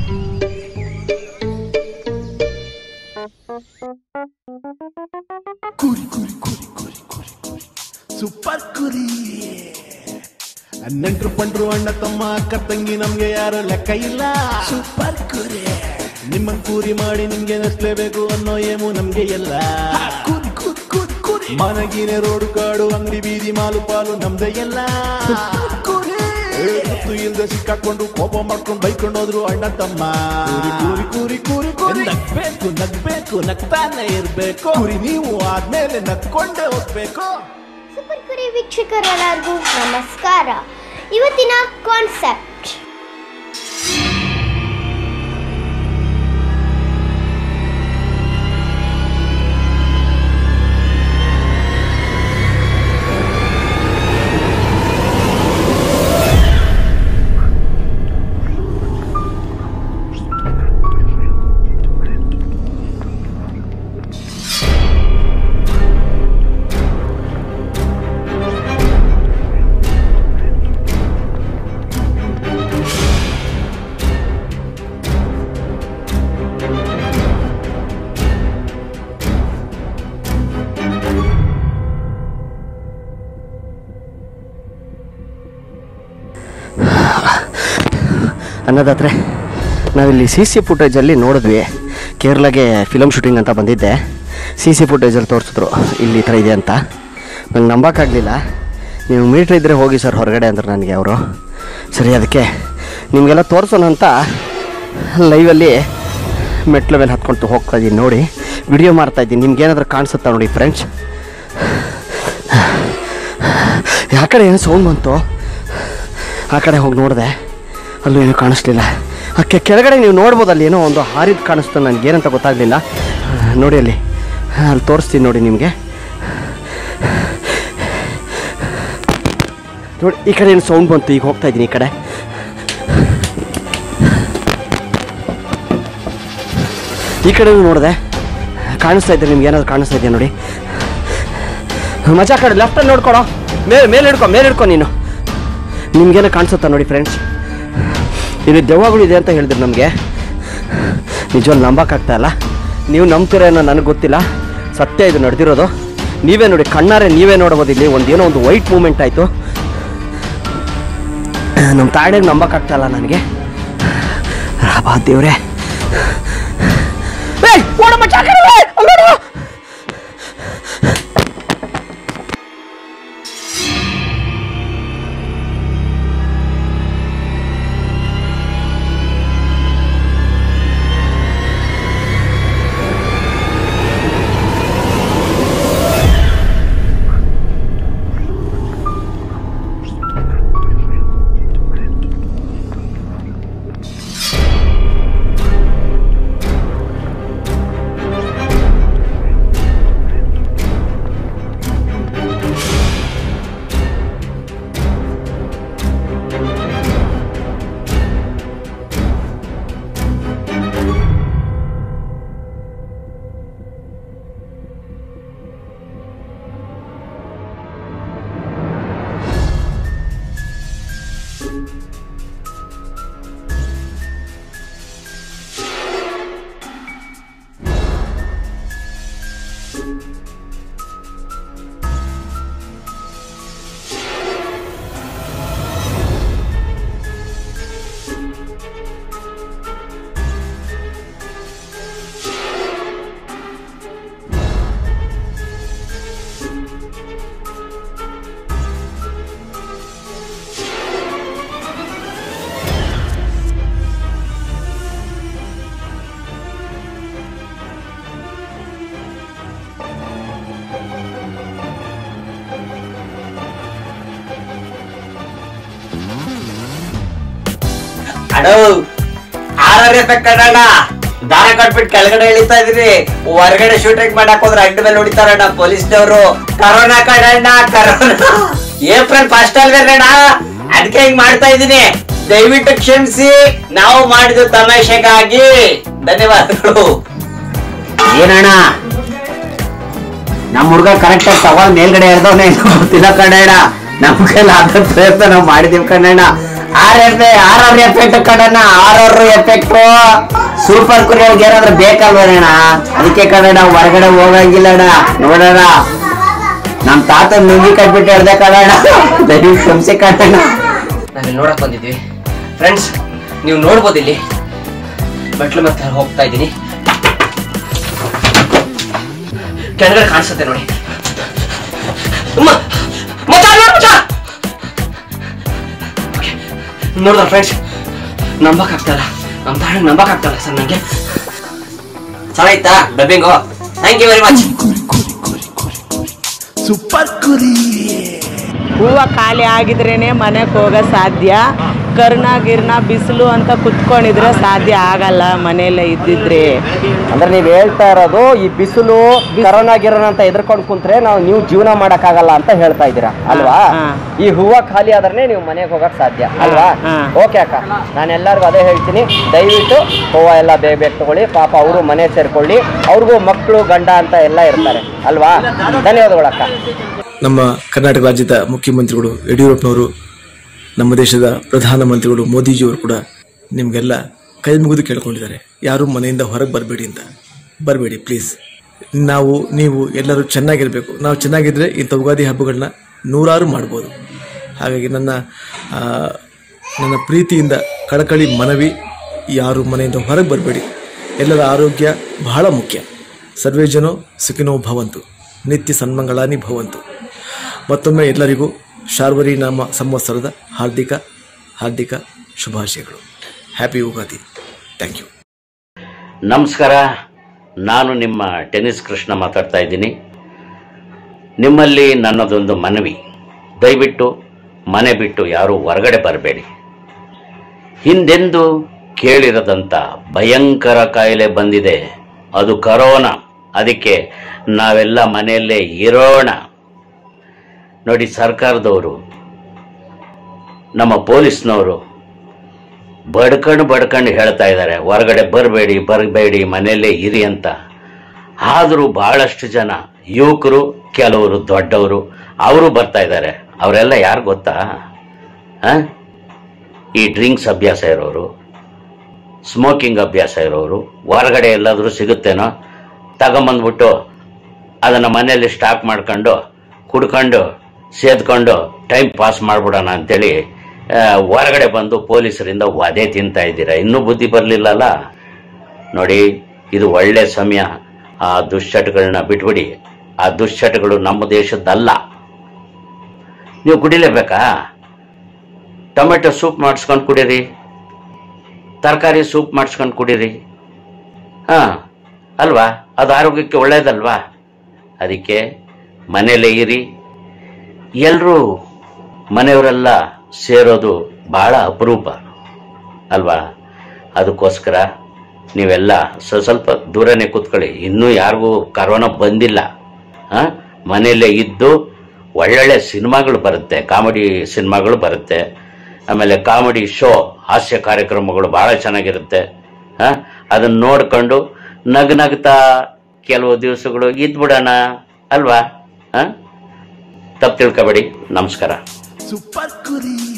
ಕುರಿ ಕುರಿ ಕುರಿ ಕುರಿ ಕುರಿ ಕುರಿ ಸೂಪರ್ ಕುರಿ ನೆಂಟ್ರು ಪಂಡ್ರು ಅಣ್ಣ ತಮ್ಮ ಅಕ್ಕ ತಂಗಿ ನಮ್ಗೆ ಯಾರು ಲೆಕ್ಕ ಇಲ್ಲ ಸೂಪರ್ ಕುರಿ ನಿಮ್ಮನ್ ಕೂರಿ ಮಾಡಿ ನಿಮ್ಗೆ ನಸ್ಲೇಬೇಕು ಅನ್ನೋ ಏಮು ನಮ್ಗೆ ಎಲ್ಲ ಕುರಿ ಕುರಿ ಕುರಿ ಕುರಿ ಮನಗಿನ ರೋಡು ಕಾಡು ಅಂಗಡಿ ಬೀದಿ ಮಾಲು ಪಾಲು ನಮ್ದೇ ಎಲ್ಲ ಗೊತ್ತು ಇಲ್ದೆ ಸಿಕ್ಕಾಕೊಂಡು ಕೋಪ ಮಾಡ್ಕೊಂಡು ಬೈಕೊಂಡು ಹೋದ್ರು ಅಣ್ಣ ತಮ್ಮ ಕೂರಿ ಕೂರಿ ಕೂರಿ ಕೂರಿ ಕೂರಿ ನಗ್ಬೇಕು ನಗ್ಬೇಕು ನಗ್ತಾನೆ ಇರ್ಬೇಕು ಕುರಿ ನೀವು ಆದ್ಮೇಲೆ ನಗ್ಕೊಂಡೇ ಹೋಗ್ಬೇಕು ಸೂಪರ್ ಕುರಿ ವೀಕ್ಷಕರೆಲ್ಲರಿಗೂ ನಮಸ್ಕಾರ ಇವತ್ತಿನ ಕಾನ್ಸೆಪ್ಟ್ ಅನ್ನೋದಾದ್ರೆ ನಾವಿಲ್ಲಿ ಸಿ ಸಿ ಫುಟೇಜಲ್ಲಿ ನೋಡಿದ್ವಿ ಕೇರಳಗೆ ಫಿಲಮ್ ಶೂಟಿಂಗ್ ಅಂತ ಬಂದಿದ್ದೆ ಸಿ ಸಿ ಫುಟೇಜಲ್ಲಿ ತೋರಿಸಿದ್ರು ಇಲ್ಲಿ ಈ ಥರ ಇದೆ ಅಂತ ನಂಗೆ ನಂಬೋಕ್ಕಾಗಲಿಲ್ಲ ನೀವು ಮೀಟ್ರ್ ಇದ್ದರೆ ಹೋಗಿ ಸರ್ ಹೊರಗಡೆ ಅಂದರು ನನಗೆ ಅವರು ಸರಿ ಅದಕ್ಕೆ ನಿಮಗೆಲ್ಲ ತೋರಿಸೋಣ ಅಂತ ಲೈವಲ್ಲಿ ಮೆಟ್ಲ ಮೇಲೆ ಹತ್ಕೊಂಡು ಹೋಗ್ತಾ ಇದ್ದೀನಿ ನೋಡಿ ವಿಡಿಯೋ ಮಾಡ್ತಾ ಇದ್ದೀನಿ ನಿಮ್ಗೇನಾದ್ರೂ ಕಾಣಿಸುತ್ತಾ ನೋಡಿ ಫ್ರೆಂಡ್ಸ್ ಯಾ ಕಡೆ ಏನೋ ಸೌಂಡ್ ಬಂತು ಆ ಕಡೆ ಹೋಗಿ ನೋಡಿದೆ ಅಲ್ಲೂ ಏನೂ ಕಾಣಿಸ್ಲಿಲ್ಲ ಆ ಕೆ- ಕೆಳಗಡೆ ನೀವು ನೋಡ್ಬೋದು ಅಲ್ಲಿ ಏನೋ ಒಂದು ಹಾರಿದ್ ಕಾಣಿಸ್ತು ನನಗೇನಂತ ಗೊತ್ತಾಗಲಿಲ್ಲ ನೋಡಿ ಅಲ್ಲಿ ಆ, ಅಲ್ಲಿ ತೋರಿಸ್ತೀನಿ ನೋಡಿ ನಿಮಗೆ ನೋಡಿ ಈ ಕಡೆ ಏನು ಸೌಂಡ್ ಬಂತು ಈಗ ಹೋಗ್ತಾ ಇದ್ದೀನಿ ಈ ಕಡೆ ಈ ಕಡೆ ನೋಡಿದೆ ಕಾಣಿಸ್ತಾ ಇದ್ದೆ ನಿಮ್ಗೆ ಏನಾದ್ರು ಕಾಣಿಸ್ತಾ ಇದೆಯಾ ನೋಡಿ ಮಜಾ ಕಡೆ ಲೆಫ್ಟಲ್ಲಿ ನೋಡ್ಕೊಡೋ ಮೇಲೆ ಮೇಲೆ ಹಿಡ್ಕೊ ಮೇಲೆ ಹಿಡ್ಕೊ ನೀನು ನಿಮ್ಗೇನೋ ಕಾಣಿಸುತ್ತಾ ನೋಡಿ ಫ್ರೆಂಡ್ಸ್ ಇಲ್ಲಿ ದೆವ್ವಗಳು ಇದೆ ಅಂತ ಹೇಳಿದ್ರು ನಮಗೆ ನಿಜವಾಗ್ಲು ನಂಬಕ್ಕಾಗ್ತಾ ಇಲ್ಲ ನೀವು ನಂಬ್ತೀರೇನೋ ನನಗೆ ಗೊತ್ತಿಲ್ಲ ಸತ್ಯ ಇದು ನಡೆದಿರೋದು ನೀವೇ ನೋಡಿ ಕಣ್ಣಾರೆ ನೀವೇ ನೋಡ್ಬೋದು ಇಲ್ಲಿ ಒಂದೇನೋ ಒಂದು ವೈಟ್ ಮೂಮೆಂಟ್ ಆಯಿತು ನಮ್ಮ ತಾಯಿಗೆ ನಂಬಕ್ಕಾಗ್ತಾ ಇಲ್ಲ ನನಗೆ ರಾಬಾ ದೇವ್ರೆ ಏಯ್, ಓಡು ಮಚ್ಚ, ಆ ಕಡೆ, ಏಯ್, ಅಲ್ಲ್ ನೋಡು. ಅಡೋ ಆರ್ ಎಫೆಕ್ಟ್ ಕಣಣ್ಣ ದಾರ ಕಟ್ಬಿಟ್ಟು ಕೆಳಗಡೆ ಇಳಿತಾ ಇದೀನಿ ಹೊರಗಡೆ ಶೂಟಿಂಗ್ ಮಾಡಕ್ ಹೋದ್ರೆ ಅಡ್ಡ ಮೇಲೆ ಹೊಡಿತಾರಣ್ಣ ಪೊಲೀಸ್ನವರು ಕರೋನಾ ಕಣಣ್ಣ ಕರೋನಾ ಏಪ್ರಿಲ್ ಫಸ್ಟ್ ಅಲ್ವೇನಣ್ಣ ಅದಕ್ಕೆ ಹಿಂಗ್ ಮಾಡ್ತಾ ಇದೀನಿ ದಯವಿಟ್ಟು ಕ್ಷಮಿಸಿ ನಾವು ಮಾಡಿದ ತಮಾಷೆಗಾಗಿ ಧನ್ಯವಾದಗಳು ಏನಣ್ಣ ನಮ್ಮ ಹುಡುಗ ಕರೆಕ್ಟ್ ಆಗಿ ಸವಾಲ್ ಮೇಲ್ಗಡೆ ಎಳ್ದವನೇ ಗೊತ್ತಿಲ್ಲ ಕಣಣ್ಣ ನಮ್ ಕೈಲಿ ಆದ ಪ್ರಯತ್ನ ನಾವು ಮಾಡಿದೀವಿ ಕಣಣ್ಣ R F R R effect ಕಣಣ್ಣ ಆರ್ ಆರ್ ಎಫೆಕ್ಟ್ ಸೂಪರ್ ಕುರಿಯರ್ಗೆ ಏನಾದ್ರು ಬೇಕಲ್ವಣ್ಣ ಅದಕ್ಕೆ ಕಣಣ್ಣ ಹೊರಗಡೆ ಹೋಗಂಗಿಲ್ಲ ಅಣ್ಣ ನೋಡೋಣ ನಮ್ ತಾತ ನುಂಗಿ ಕಟ್ಬಿಟ್ಟು ಹೇಳ್ದೆ ಕಣಣ್ಣ ದಯವಿಟ್ಟು ಕ್ಷಮಿಸಿ ಕಣಣ್ಣ ನಾವಿಲ್ಲಿ ನೋಡಕ್ ಬಂದಿದ್ವಿ ಫ್ರೆಂಡ್ಸ್ ನೀವು ನೋಡ್ಬೋದು ಇಲ್ಲಿ ಮೆಟ್ಲು ಮತ್ತೆ ಹೋಗ್ತಾ ಇದ್ದೀನಿ ಕೆಳಗಡೆ ಕಾಣಿಸುತ್ತೆ ನೋಡಿ ಅಮ್ಮ, ಮಚ್ಚ, ನೋಡು ಮಚ್ಚ! Okay, ನೋಡ್ದ ಫ್ರೆಂಡ್ಸ್ ನಂಬಕ್ ಆಗ್ತಾಯಿಲ್ಲ ನಮ್ಮ ತಾಯಿಗೆ ನಂಬಕ್ ಆಗ್ತಾಯಿಲ್ಲ ಸರ್ ನನಗೆ ಚೆನ್ನಾಗಿತ್ತಾ dubbing thank you very much super ಕುರಿ ಹೂವು ಖಾಲಿ ಆಗಿದ್ರೇನೆ ಮನೆಗೆ ಹೋಗೋ ಸಾಧ್ಯ ಕರ್ನ ಗಿರ್ನ ಬಿಸಿಲು ಅಂತ ಕುತ್ಕೊಂಡಿದ್ರೆ ಸಾಧ್ಯ ಆಗಲ್ಲ ಮನೆಯಲ್ಲೇ ಇದ್ದಿದ್ರೆ ಅಂದ್ರೆ ನೀವು ಹೇಳ್ತಾ ಇರೋದು ಈ ಬಿಸಿಲು ಕರೋನಾ ಗಿರೋನ ಅಂತ ಎದ್ರಕೊಂಡು ಕುಂತ್ರೆ ನಾವು ನೀವು ಜೀವನ ಮಾಡಕ್ಕಾಗಲ್ಲ ಅಂತ ಹೇಳ್ತಾ ಇದ್ದೀರಾ ಅಲ್ವಾ ಹಾ. ಈ ಹೂವ ಖಾಲಿ ಆದ್ರೆ ನೀವು ಮನೆಗೆ ಹೋಗಕ್ ಸಾಧ್ಯ ಅಲ್ವಾ ಹಾ. ಓಕೆ ಅಕ್ಕ ನಾನು ಎಲ್ಲರಿಗೂ ಅದೇ ಹೇಳ್ತೀನಿ ದಯವಿಟ್ಟು ಹೂವ ಎಲ್ಲ ಬೇಗ ಬೇಗ ತಗೊಳ್ಳಿ ಪಾಪ ಅವರು ಮನೆ ಸೇರ್ಕೊಳ್ಳಿ ಅವ್ರಿಗೂ ಮಕ್ಕಳು ಗಂಡ ಅಂತ ಎಲ್ಲ ಇರ್ತಾರೆ ಅಲ್ವಾ ಧನ್ಯವಾದಗಳು ಅಕ್ಕ ನಮ್ಮ ಕರ್ನಾಟಕ ರಾಜ್ಯದ ಮುಖ್ಯಮಂತ್ರಿಗಳು ಯಡಿಯೂರಪ್ಪನವರು ನಮ್ಮ ದೇಶದ ಪ್ರಧಾನಮಂತ್ರಿಗಳು ಮೋದಿಜಿಯವರು ಕೂಡ ನಿಮಗೆಲ್ಲ ಕೈ ಮುಗಿದು ಕೇಳ್ಕೊಂಡಿದ್ದಾರೆ ಯಾರು ಮನೆಯಿಂದ ಹೊರಗೆ ಬರಬೇಡಿ ಅಂತ ಬರಬೇಡಿ ಪ್ಲೀಸ್ ನಾವು ನೀವು ಎಲ್ಲರೂ ಚೆನ್ನಾಗಿರಬೇಕು ನಾವು ಚೆನ್ನಾಗಿದ್ದರೆ ಇಂಥ ಉಗಾದಿ ಹಬ್ಬಗಳನ್ನ ನೂರಾರು ಮಾಡ್ಬೋದು ಹಾಗಾಗಿ ನನ್ನ ಆ, ನನ್ನ ಪ್ರೀತಿಯಿಂದ ಕಳಕಳಿ ಮನವಿ ಯಾರು ಮನೆಯಿಂದ ಹೊರಗೆ ಬರಬೇಡಿ ಎಲ್ಲರ ಆರೋಗ್ಯ ಬಹಳ ಮುಖ್ಯ ಸರ್ವೇ ಜನೋ ಸುಖಿನೋ ಭವಂತು ನಿತ್ಯ ಸನ್ಮಂಗಳಾನಿ ಭವಂತು ಮತ್ತೊಮ್ಮೆ ಎಲ್ಲರಿಗೂ ಶಾರ್ವರಿ ನಾಮ ಸಂವತ್ಸರದ ಹಾರ್ದಿಕ ಹಾರ್ದಿಕ ಶುಭಾಶಯಗಳು ಹ್ಯಾಪಿ ಯುಗಾದಿ ಥ್ಯಾಂಕ್ ಯು ನಮಸ್ಕಾರ ನಾನು ನಿಮ್ಮ ಟೆನ್ನಿಸ್ ಕೃಷ್ಣ ಮಾತಾಡ್ತಾ ಇದ್ದೀನಿ ನಿಮ್ಮಲ್ಲಿ ನನ್ನದೊಂದು ಮನವಿ ದಯವಿಟ್ಟು ಮನೆ ಬಿಟ್ಟು ಯಾರೂ ಹೊರಗಡೆ ಬರಬೇಡಿ ಹಿಂದೆಂದು ಕೇಳಿರದಂಥ ಭಯಂಕರ ಕಾಯಿಲೆ ಬಂದಿದೆ ಅದು ಕರೋನಾ ಅದಕ್ಕೆ ನಾವೆಲ್ಲ ಮನೆಯಲ್ಲೇ ಇರೋಣ ನೋಡಿ ಸರ್ಕಾರದವರು ನಮ್ಮ ಪೊಲೀಸ್ನವರು ಬಡ್ಕಂಡು ಬಡ್ಕಂಡು ಹೇಳ್ತಾ ಇದ್ದಾರೆ ಹೊರಗಡೆ ಬರಬೇಡಿ ಬರಬೇಡಿ ಮನೆಯಲ್ಲೇ ಇರಿ ಅಂತ ಆದರೂ ಬಹಳಷ್ಟು ಜನ ಯುವಕರು ಕೆಲವರು ದೊಡ್ಡವರು ಅವರು ಬರ್ತಾ ಇದ್ದಾರೆ ಅವರೆಲ್ಲ ಯಾರು ಗೊತ್ತಾ ಆ? ಈ ಡ್ರಿಂಕ್ಸ್ ಅಭ್ಯಾಸ ಇರೋರು ಸ್ಮೋಕಿಂಗ್ ಅಭ್ಯಾಸ ಇರೋರು ಹೊರಗಡೆ ಎಲ್ಲಾದರೂ ಸಿಗುತ್ತೇನೋ ತಗೊಂಬಂದ್ಬಿಟ್ಟು ಅದನ್ನು ಮನೆಯಲ್ಲಿ ಸ್ಟಾಕ್ ಮಾಡ್ಕೊಂಡು ಕುಡ್ಕೊಂಡು ಸೇದ್ಕೊಂಡು ಟೈಮ್ ಪಾಸ್ ಮಾಡ್ಬಿಡೋಣ ಅಂತೇಳಿ ಆ, ಹೊರಗಡೆ ಬಂದು ಪೊಲೀಸರಿಂದ ವಧೆ ತಿಂತಾ ಇದ್ದೀರಾ ಇನ್ನೂ ಬುದ್ಧಿ ಬರಲಿಲ್ಲಲ್ಲ ನೋಡಿ ಇದು ಒಳ್ಳೆ ಸಮಯ ಆ ದುಶ್ಚಟಗಳನ್ನ ಬಿಟ್ಬಿಡಿ ಆ ದುಶ್ಚಟಗಳು ನಮ್ಮ ದೇಶದ್ದಲ್ಲ ನೀವು ಕುಡಿಲೇಬೇಕಾ ಟೊಮೆಟೊ ಸೂಪ್ ಮಾಡಿಸ್ಕೊಂಡು ಕುಡೀರಿ ತರಕಾರಿ ಸೂಪ್ ಮಾಡಿಸ್ಕೊಂಡು ಕುಡೀರಿ ಹಾಂ ಅಲ್ವಾ ಅದು ಆರೋಗ್ಯಕ್ಕೆ ಒಳ್ಳೆಯದಲ್ವಾ ಅದಕ್ಕೆ ಮನೆಯಲ್ಲೇ ಇರಿ ಎಲ್ಲರೂ ಮನೆಯವರೆಲ್ಲ ಸೇರೋದು ಬಹಳ ಅಪರೂಪ ಅಲ್ವಾ ಅದಕ್ಕೋಸ್ಕರ ನೀವೆಲ್ಲ ಸ್ವ- ಸ್ವಲ್ಪ ದೂರನೇ ಕೂತ್ಕೊಳ್ಳಿ ಇನ್ನೂ ಯಾರಿಗೂ ಕರೋನಾ ಬಂದಿಲ್ಲ ಆ? ಮನೆಯಲ್ಲೇ ಇದ್ದು ಒಳ್ಳೊಳ್ಳೆ ಸಿನಿಮಾಗಳು ಬರುತ್ತೆ ಕಾಮಿಡಿ ಸಿನಿಮಾಗಳು ಬರುತ್ತೆ ಆಮೇಲೆ ಕಾಮಿಡಿ ಶೋ ಹಾಸ್ಯ ಕಾರ್ಯಕ್ರಮಗಳು ಬಹಳ ಚೆನ್ನಾಗಿರುತ್ತೆ ಆ? ಅದನ್ನ ನೋಡ್ಕೊಂಡು ನಗ್ ನಗ್ತಾ ಕೆಲವು ದಿವಸಗಳು ಇದ್ಬಿಡೋಣ ಅಲ್ವಾ ತಪ್ಪು ತಿಳ್ಕೊಬೇಡಿ ನಮಸ್ಕಾರ ಸೂಪರ್ ಕುರಿ